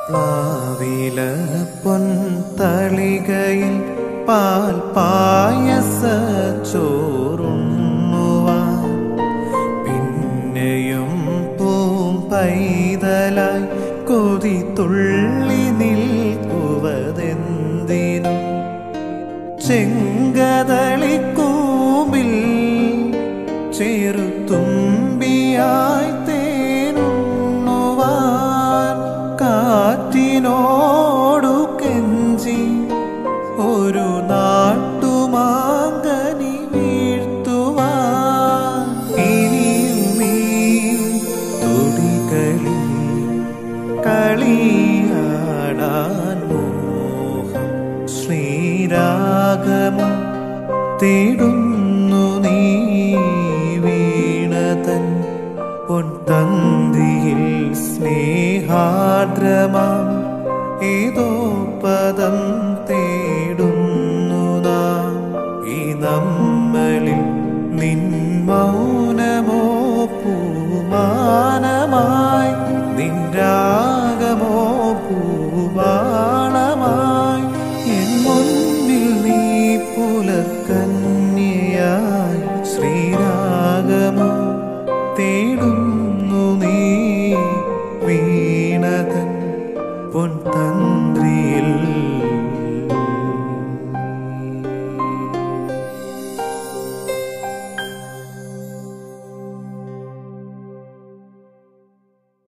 പ്ലാവില പൊൻതളികയിൽ പാൽ പായസ ചോറുണ്ണുവാൻ പിന്നെയും പൂം പൈതലായി കൊതി തുള്ളി നിൽക്കുവതെന്തിനും ചെങ്കതളിക്കൂമ്പിൽ ചെറുത്തുമ്പിയായി തേനുണ്ണുവാൻ കാറ്റിനോടു കെഞ്ചി ഒരു നാട്ടുമാങ്കനി വീഴ്ത്തുവാൻ ഇനിയും ഈ തൊടികളിൽ കളിയാടാൻ മോഹം ശ്രീരാഗമം തേടുന്നു നീ വീണതൻ പൊൻതന്തിയിൽ സ്നേഹാർദ്രമാം ഏതോ പദം തേടുന്നു നാം ഈ നമ്മളിൽ നിൻ മൗനമോ പൂമാനമായി നിൻ രാഗമോ പൂവാളമായി എൻ മുൻപിൽ നീ പുലർക്ക